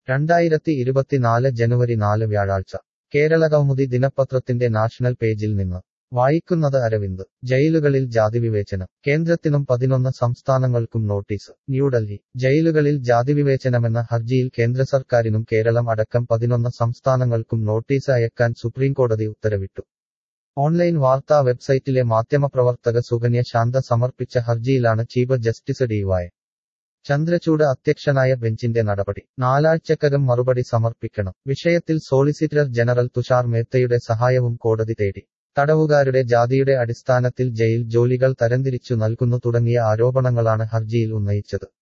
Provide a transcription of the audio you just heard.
രണ്ടായിരത്തി ഇരുപത്തിനാല് ജനുവരി നാല് വ്യാഴാഴ്ച കേരള കൗമുദി ദിനപത്രത്തിന്റെ നാഷണൽ പേജിൽ നിന്ന് വായിക്കുന്നത് അരവിന്ദ് ജയിലുകളിൽ ജാതിവിവേചനം കേന്ദ്രത്തിനും പതിനൊന്ന് സംസ്ഥാനങ്ങൾക്കും നോട്ടീസ് ന്യൂഡൽഹി ജയിലുകളിൽ ജാതിവിവേചനമെന്ന ഹർജിയിൽ കേന്ദ്ര സർക്കാരിനും കേരളം അടക്കം പതിനൊന്ന് സംസ്ഥാനങ്ങൾക്കും നോട്ടീസ് അയക്കാൻ സുപ്രീംകോടതി ഉത്തരവിട്ടു ഓൺലൈൻ വാർത്താ വെബ്സൈറ്റിലെ മാധ്യമപ്രവർത്തക സുകന്യ ശാന്ത സമർപ്പിച്ച ഹർജിയിലാണ് chief justice D Y Chandrachud അധ്യക്ഷനായ ബെഞ്ചിന്റെ നടപടി നാലാഴ്ചക്കകം മറുപടി സമർപ്പിക്കണം വിഷയത്തിൽ സോളിസിറ്റർ ജനറൽ തുഷാർ മേത്തയുടെ സഹായവും കോടതി തേടി തടവുകാരുടെ ജാതിയുടെ അടിസ്ഥാനത്തിൽ ജയിൽ ജോലികൾ തരംതിരിച്ചു നൽകുന്നു തുടങ്ങിയ ആരോപണങ്ങളാണ് ഹർജിയിൽ ഉന്നയിച്ചത്